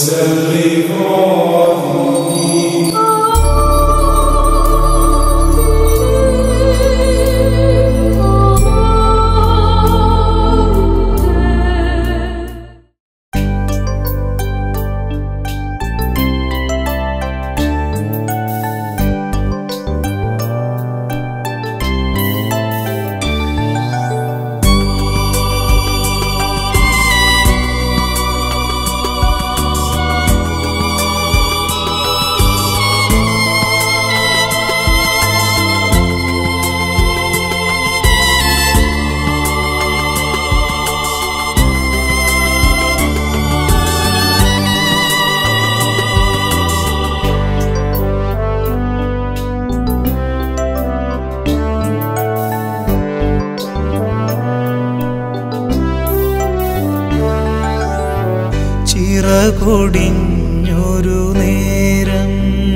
ചിറകൊടിഞ്ഞൊരു നേരം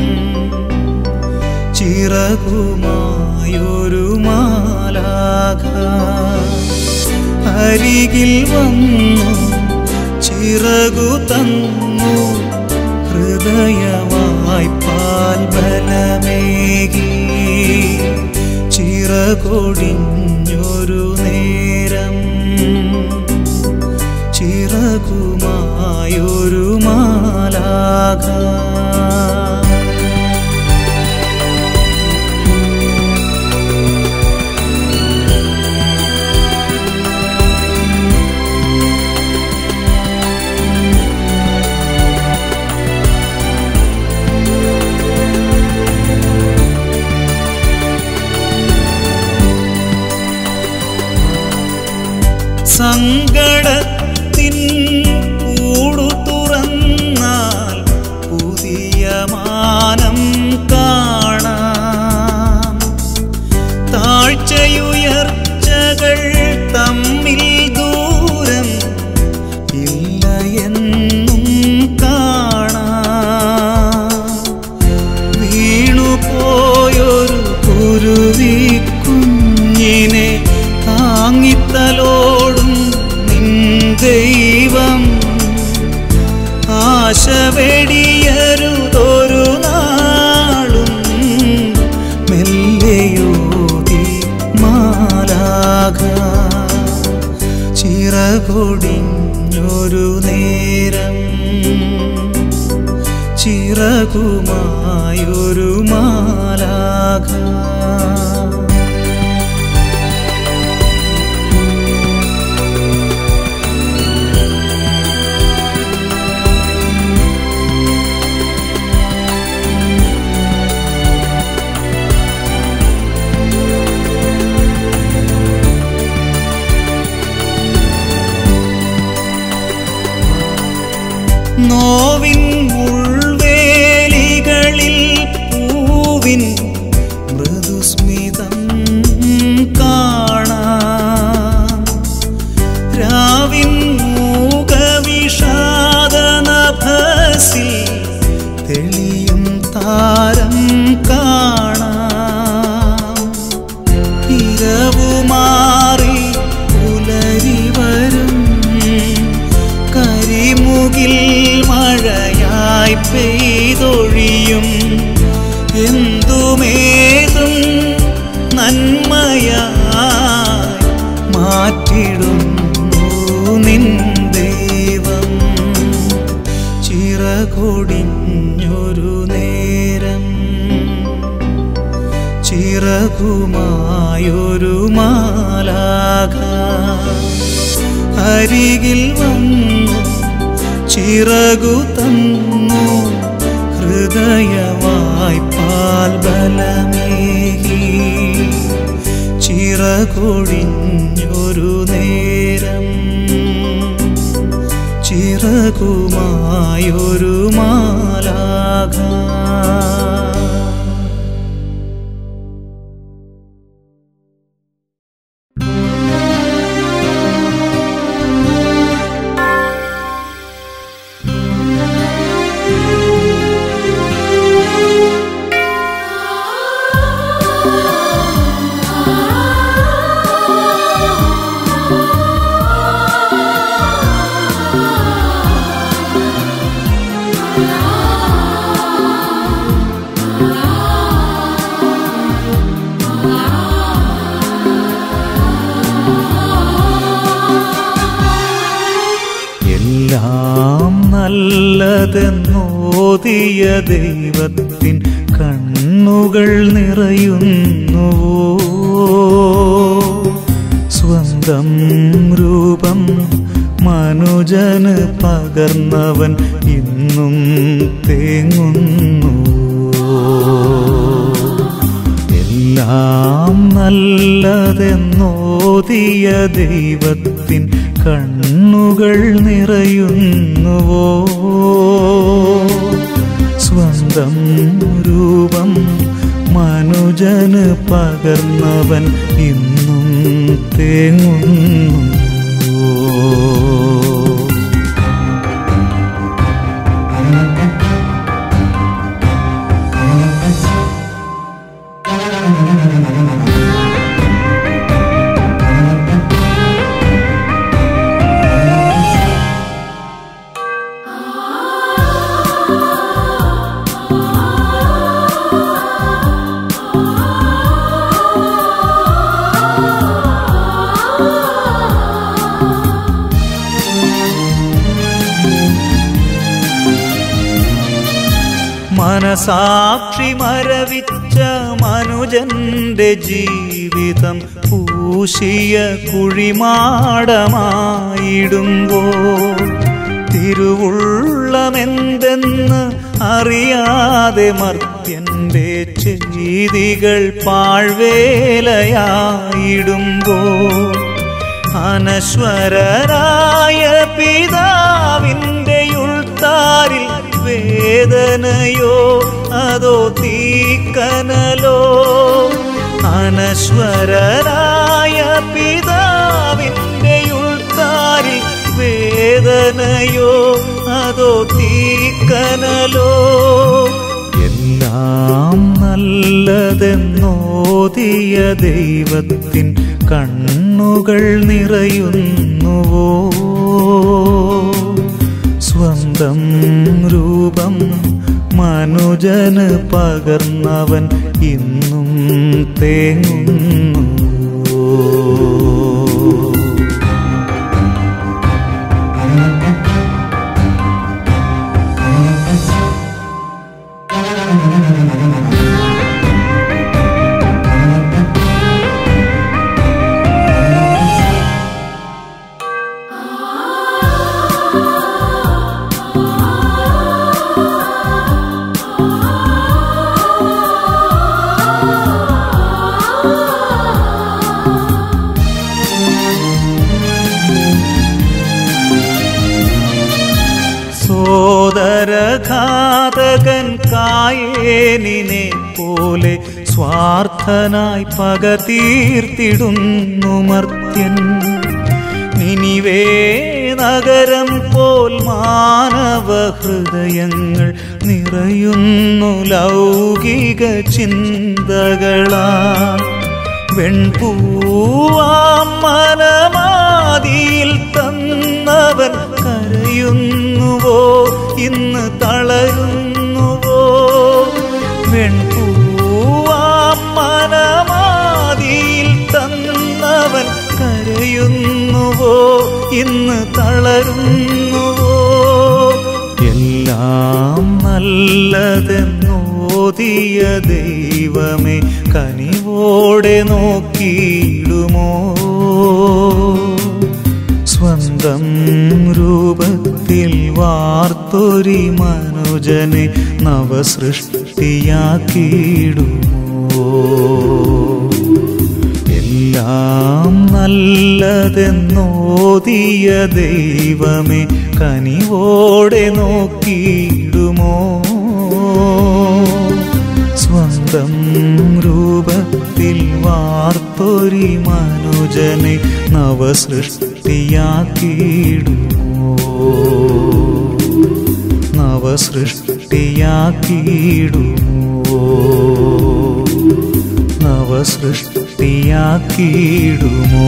ചിറകുമായൊരു മാലാക അരികിൽ വന്നു ചിറകു തന്നു ഹൃദയമായി പാൽ ബലമേകി ചിറകൊടിഞ്ഞൊരു നേരം ചിറകുമായൊരു മാലാക സങ്കടത്തിൻ കൂടു തുറന്നാൽ പുതിയ മാനം കാണാം താഴ്ചയുയർച്ചകൾ തമ്മിൽ ദൂരം ഇല്ല എന്നും കാണാം വീണുപോയൊരു കുരുവി കുഞ്ഞിനെ താങ്ങിത്തലോടും നിൻ ദൈവം ആശ വെടിയരുതൊരു നാളും മെല്ലെയോതി മാലാക ചിറകൊടിഞ്ഞൊരു നേരം ചിറകുമായൊരു മാലാക നോവിൻ ഉൾവേലികളിൽ പൂവിൻ മൃദുസ്മിതം കാണാം രാവിൻ മൂകവിഷാദനഭസിൽ തെളിയും താരം കാണാം ഇരവുമാറി പുലരി വരും കരിമുകിൽ മഴയായി പെയ്തൊഴിയും എന്തുമേതും നന്മയായി മാറ്റിടുന്നു നിൻ ദൈവം ചിറകൊടിഞ്ഞൊരു നേരം ചിറകുമായൊരു മാലാക അരികിൽ വന്നു ചിറകു തന്നു ഹൃദയമായി പാൽ ബലമേകി ചിറകൊടിഞ്ഞൊരു നേരം ചിറകുമായൊരു മാലാക ആ എല്ലാം നല്ലതെന്നോതിയ ദൈവത്തിൻ കണ്ണുകൾ നിറയുന്നുവോ സ്വന്തം രൂപം മനുജന് പകർന്നവൻ ഇന്നും തേങ്ങുന്നു എല്ലാം നല്ലതെന്നോതിയ ദൈവത്തിൻ കണ്ണുകൾ നിറയുന്നുവോ സ്വന്തം രൂപം മനുജന് പകർന്നവൻ ഇന്നും തേങ്ങുന്നു മനസാക്ഷി മരവിച്ച മനുജന്റെ ജീവിതം പൂശിയ കുഴിമാടമായിടുമ്പോൾ തിരുവുള്ളമെന്തെന്ന് അറിയാതെ മർത്യന്റെ ചെയ്തികൾ പാഴ്വേലയായിടുമ്പോൾ അനശ്വരരായ പിതാവിൻ്റെ ഉൾത്താരിൽ വേദനയോ അതോ തീക്കനലോ അനശ്വരരായ പിതാവിൻ്റെ ഉൾത്താരിൽ വേദനയോ അതോ തീക്കനലോ എല്ലാം നല്ലതെന്നോതിയ ദൈവത്തിൻ കണ്ണുകൾ നിറയുന്നുവോ സ്വന്തം രൂപം മനുജന് പകർന്നവൻ ഇന്നും തേങ്ങുന്നു സോദരഘാതകൻ കായേനിനെ പോലെ സ്വാർത്ഥനായി പക തീർത്തിടുന്നു മർത്യൻ നിനിവേ നഗരം പോൽ മാനവ ഹൃദയങ്ങൾ നിറയുന്നു ലൗകിക ചിന്തകളാൽ വെൺപൂവാം മനമാതിയിൽ തന്നവൻ കരയുന്നുവോ ഇന്ന് തളരുന്നുവോ വെൺപൂവാം മനമാതിയിൽ തന്നവൻ കരയുന്നുവോ ഇന്ന് തളരുന്നുവോ എല്ലാം നല്ലതെന്നോതിയ ദൈവമേ കനിവോടെ നോക്കിയിടുമോ സ്വന്തം രൂപത്തിൽ വാർത്തൊരി മനുജനെ നവസൃഷ്ടിയാക്കിയിടുമോ എല്ലാം നല്ലതെന്നോതിയ ദൈവമേ കനിവോടെ നോക്കിയിടുമോ സ്വന്തം രൂപത്തിൽ വാർത്തൊരി മനുജനെ നവസൃഷ്ടിയാക്കിയിടുമോ നവസൃഷ്ടിയാക്കിയിടുമോ നവസൃഷ്ടിയാക്കിയിടുമോ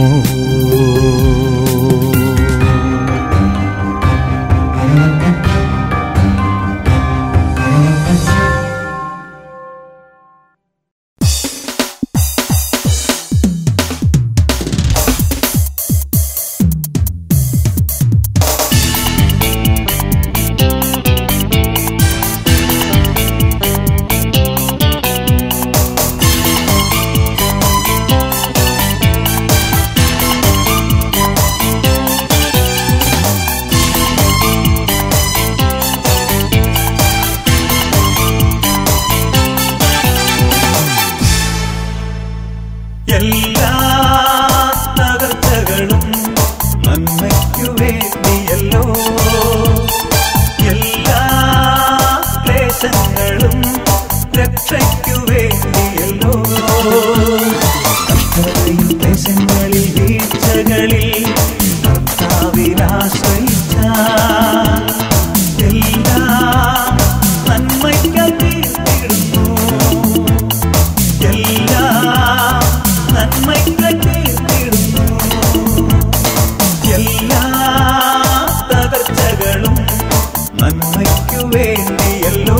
നന്മയ്ക്കു വേണ്ടിയല്ലോ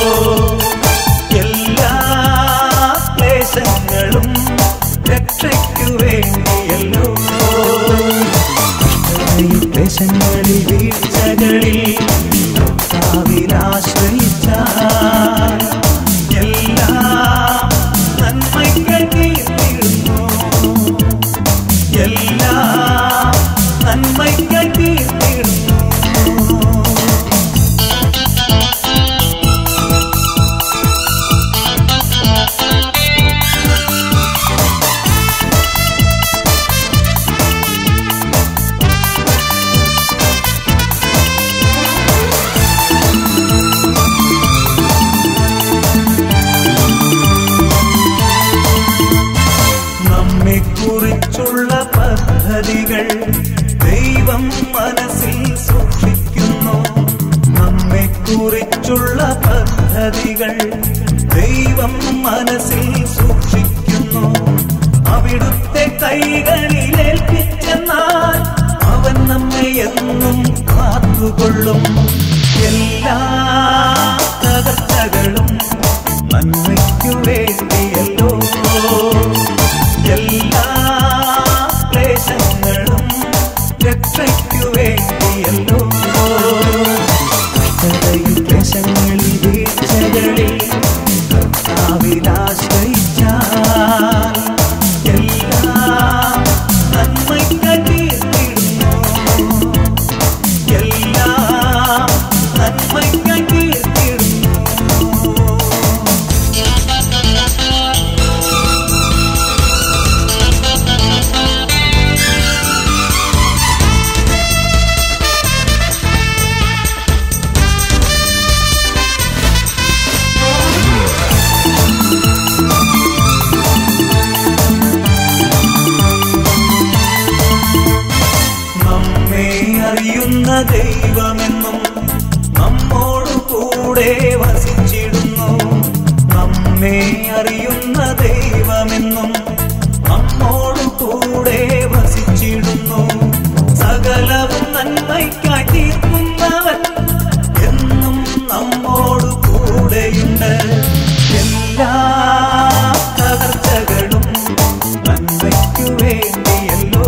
എല്ലാ ക്ലേശങ്ങളും രക്ഷയ്ക്കു വേണ്ടിയല്ലോ കഷ്ടതയിൽ ക്ലേശങ്ങളിൽ വീഴ്ചകളിൽ കർത്താവിലാശ്രയിച്ച എല്ലാം നന്മയ്ക്കായി തീർത്തിടുന്നു എല്ലാം നന്മയ്ക്കായി തീർത്തിടുന്നു നമ്മെ കുറിച്ചുള്ള പദ്ധതികൾ ദൈവം മനസ്സിൽ സൂക്ഷിക്കുന്നു നമ്മെ കുറിച്ചുള്ള പദ്ധതികൾ ദൈവം മനസ്സിൽ സൂക്ഷിക്കുന്നു അവിടുത്തെ കൈകളിൽ ഏൽപ്പിച്ചെന്നാൽ അവൻ നമ്മെ എന്നും കാത്തുകൊള്ളും എല്ലാ തകർച്ചകളും നന്മയ്ക്കു വേണ്ടിയല്ലോ എല്ലാ ക്ലേശങ്ങളും രക്ഷയ്ക്കു വേണ്ടിയല്ലോ കഷ്ടതയിൽ ക്ലേശങ്ങളിൽ വീഴ്ചകളിൽ കർത്താവിലാശ്രയിച്ച എല്ലാം നന്മയ്ക്കായി തീർത്തിടുന്നു എല്ലാം നന്മയ്ക്കായി തീർത്തിടുന്നു നമ്മെ അറിയുന്ന ദൈവമെന്നും നമ്മോടു കൂടെ വസിച്ചിടുന്നു നമ്മെ അറിയുന്ന ദൈവമെന്നും നമ്മോടു കൂടെ വസിച്ചിടുന്നു സകലവും നന്മയ്ക്കായി തീർക്കുന്നവൻ എന്നും നമ്മോടു കൂടെയുണ്ട് എല്ലാ തകർച്ചകളും നന്മയ്ക്കു വേണ്ടിയല്ലോ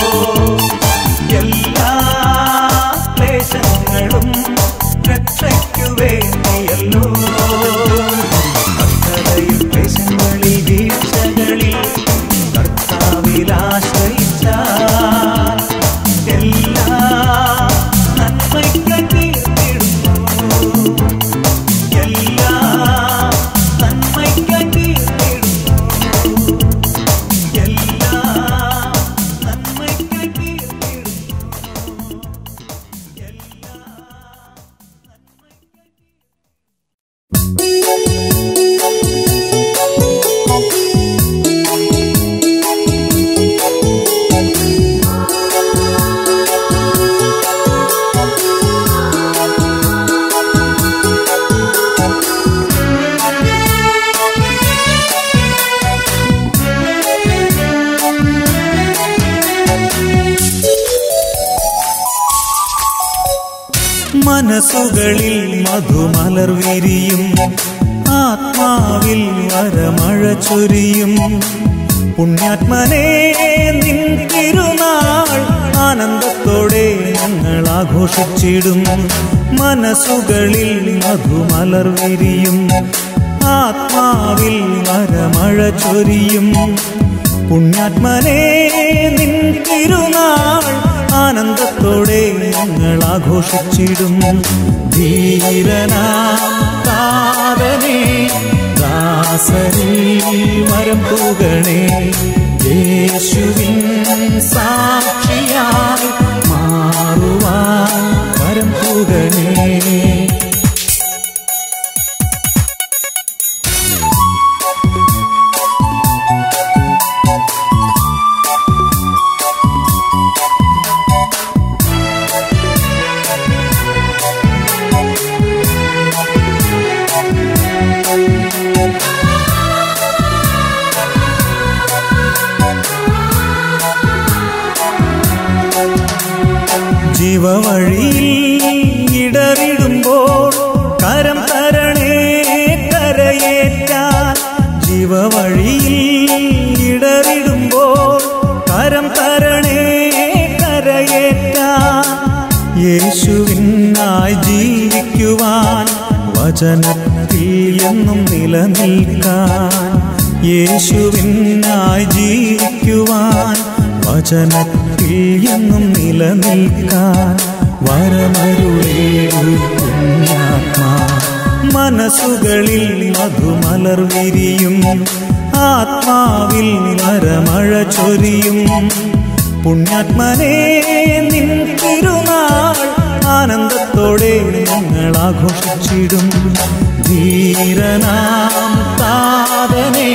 എല്ലാ ക്ലേശങ്ങളും രക്ഷയ്ക്കു വേണ്ടിയല്ലോ കർത്തതയിൽ ക്ലേശങ്ങളിൽ വീഴ്ചകളിൽ കർത്താവിലാശ്രയിച്ച എല്ലാ നന്മയ്ക്കായി തീർത്തിടുന്നു എല്ലാ നന്മയ്ക്കായി തീർത്തിടുന്നു എല്ലാ നന്മയ്ക്കായി തീർത്തിടുന്നു എല്ലാ മനസ്സുകളിൽ മധുമലർ വിരിയും ആത്മാവിൽ വരമഴ ചൊരിയും പുണ്യാത്മനെ നിൻ തിരുനാൾ ആനന്ദത്തോടെ ഞങ്ങൾ ആഘോഷിച്ചിടും മനസ്സുകളിൽ മധുമലർ വിരിയും ആത്മാവിൽ വരമഴ ചൊരിയും പുണ്യാത്മനെ നിൻ തിരുനാൾ ആനന്ദത്തോടെ ഞങ്ങൾ ആഘോഷിച്ചിടും ധീരനാം താരനെ ദാസരിൽ മരം പൂകണേ യേശുവിൻ സാക്ഷിയായി മാറുവാൻ മരം പൂകണേ ജീവവഴിയിൽ ഇടറിടുമ്പോൾ യേശുവിനായി ജീവിക്കുവാൻ വചനത്തിൽ എന്നും നിലനിൽക്കാൻ യേശുവിനായി ജീവിക്കുവാൻ വചനത്തിൽ എന്നും നിലനിൽക്കാൻ വരമരുളേരു പുണ്യാത്മാ മനസ്സുകളിൽ മധുമലർ വിരിയും ആത്മാവിൽ വരമഴ ചൊരിയും പുണ്യാത്മനെ നിൻ തിരുനാൾ ആനന്ദത്തോടെ ഞങ്ങൾ ആഘോഷിച്ചിടും ധീരനാം താതനെ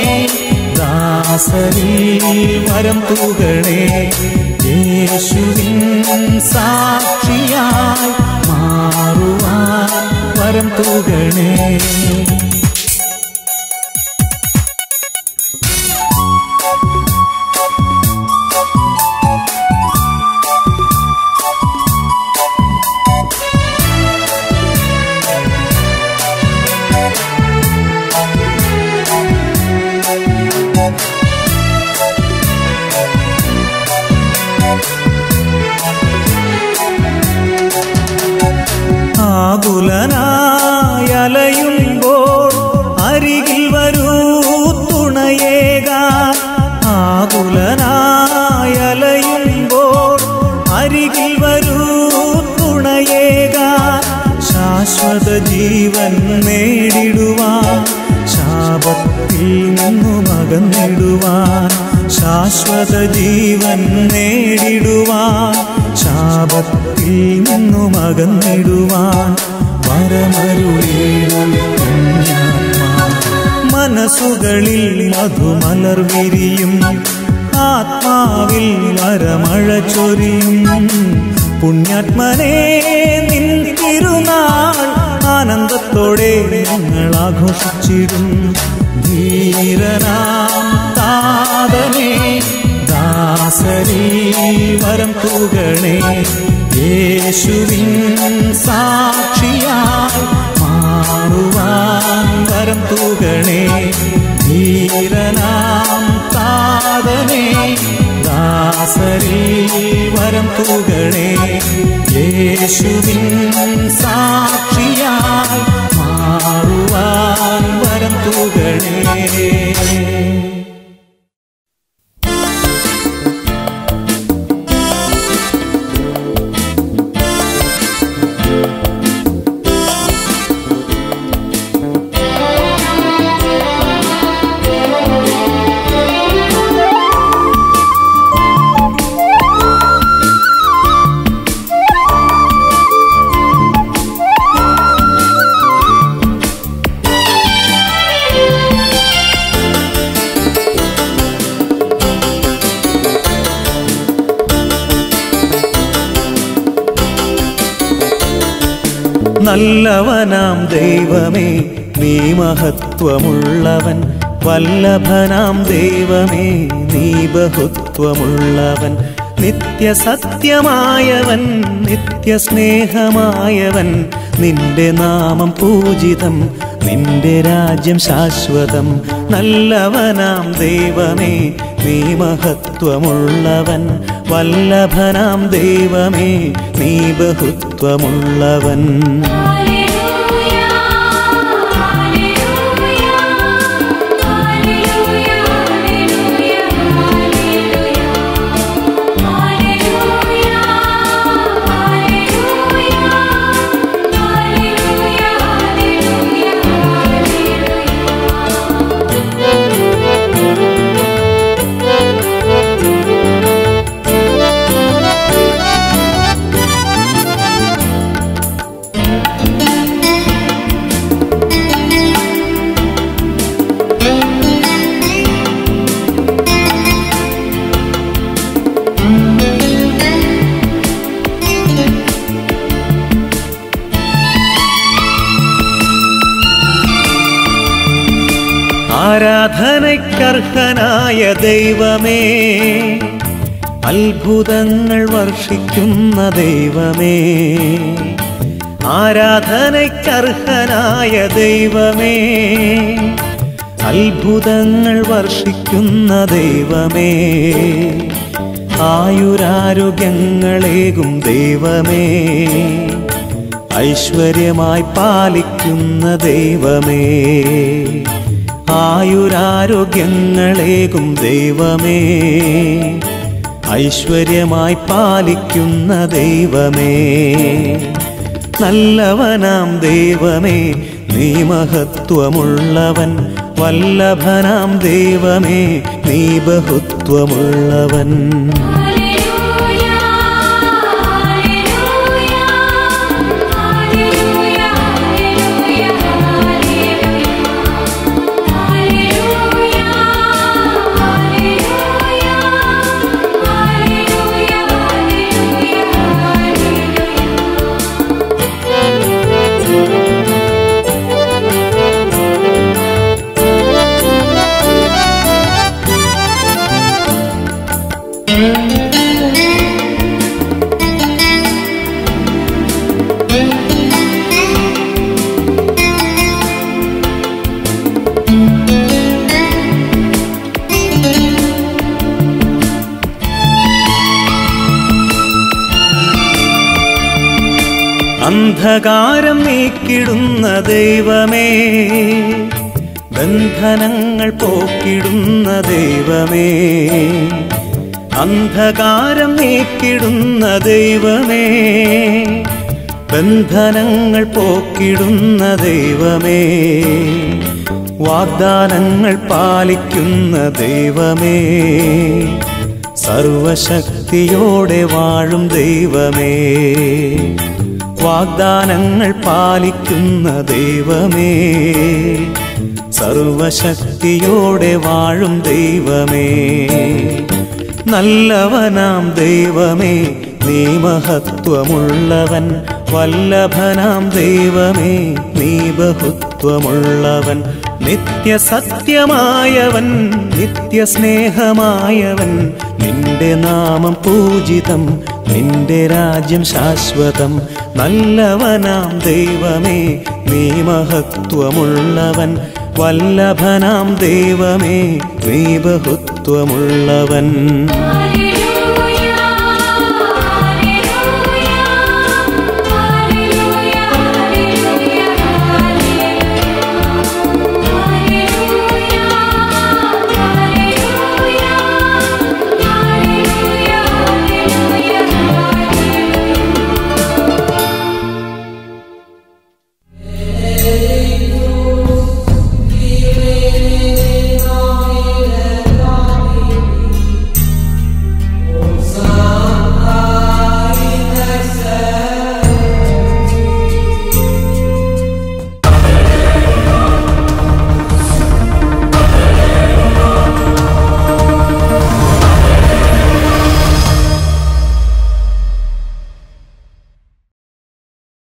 ദാസരിൽ വരം തൂകണേ യേശുവിൻ സാക്ഷിയായി മാറുവാൻ വരം തൂകണേ ആകുലനായലയുമ്പോൾ അരികിൽ വരൂ തുണയേകാൻ ആകുലനായലയുമ്പോൾ അരികിൽ വരൂ തുണയേകാൻ ശാശ്വത ജീവൻ നേടിടുവാൻ ശാപത്തിൽ നിന്നും അകന്നിടുവാൻ ശാശ്വത ജീവൻ നേടിടുവാൻ ശാപത്തിൽ നിന്നും അകന്നിടുവാൻ വരമരുളേണം പുണ്യാത്മാ മനസ്സുകളിൽ മധുമലർ വിരിയും ആത്മാവിൽ വരമഴ ചൊരിയും പുണ്യാത്മനെ നിൻ തിരുനാൾ ആനന്ദത്തോടെ ഞങ്ങൾ ആഘോഷിച്ചിടും ധീരനാം താതനെ ദാസരി വരം തൂകണേ യേശുവിൻ സാക്ഷിയായി മാറുവാൻ വരം തൂകണേ ധീരനാം താതനെ ദാസരി വരം തൂകണേ യേശുവിൻ സാക്ഷിയായി മാറുവാൻ വരം തൂകണേ നല്ലവനാം ദൈവമേ നീ മഹത്വമുള്ളവൻ വല്ലഭനാം ദൈവമേ നീ ബഹുത്വമുള്ളവൻ നിത്യസത്യമായവൻ നിത്യസ്നേഹമായവൻ നിന്റെ നാമം പൂജിതം നിന്റെ രാജ്യം ശാശ്വതം നല്ലവനാം ദൈവമേ നീ മഹത്വമുള്ളവൻ വല്ലഭനാം ദൈവമേ നീ ബഹുത്വമുള്ളവൻ Hallelujah, hallelujah, hallelujah, hallelujah, hallelujah, hallelujah, hallelujah, hallelujah, ആരാധനയ്ക്കർഹനായ ദൈവമേ അത്ഭുതങ്ങൾ വർഷിക്കുന്ന ദൈവമേ ആരാധനയ്ക്കർഹനായ ദൈവമേ അത്ഭുതങ്ങൾ വർഷിക്കുന്ന ദൈവമേ ആയുരാരോഗ്യങ്ങളേകും ദൈവമേ ഐശ്വര്യമായി പാലിക്കുന്ന ദൈവമേ ആയുരാരോഗ്യങ്ങളേകും ദൈവമേ ഐശ്വര്യമായി പാലിക്കുന്ന ദൈവമേ നല്ലവനാം ദൈവമേ നീ മഹത്വമുള്ളവൻ വല്ലഭനാം ദൈവമേ നീ ബഹുത്വമുള്ളവൻ ഹല്ലേലൂയ ഹല്ലേലൂയ ഹല്ലേലൂയ ഹല്ലേലൂയ ഹല്ലേലൂയ ഹല്ലേലൂയ അന്ധകാരം നീക്കിടുന്ന ദൈവമേ ബന്ധനങ്ങൾ പോക്കിടുന്ന ദൈവമേ അന്ധകാരം നീക്കിടുന്ന ദൈവമേ ബന്ധനങ്ങൾ പോക്കിടുന്ന ദൈവമേ വാഗ്ദാനങ്ങൾ പാലിക്കുന്ന ദൈവമേ സർവശക്തിയോടെ വാഴും ദൈവമേ വാഗ്ദാനങ്ങൾ പാലിക്കുന്ന ദൈവമേ സർവശക്തിയോടെ വാഴും ദൈവമേ നല്ലവനാം ദൈവമേ നീ മഹത്വമുള്ളവൻ വല്ലഭനാം ദൈവമേ നീ ബഹുത്വമുള്ളവൻ നിത്യസത്യമായവൻ നിത്യസ്നേഹമായവൻ നിന്റെ നാമം പൂജിതം നിന്റെ രാജ്യം ശാശ്വതം നല്ലവനാം ദൈവമേ നീ മഹത്വമുള്ളവൻ വല്ലഭനാം ദൈവമേ നീ ബഹുത്വമുള്ളവൻ ഹല്ലേലൂയ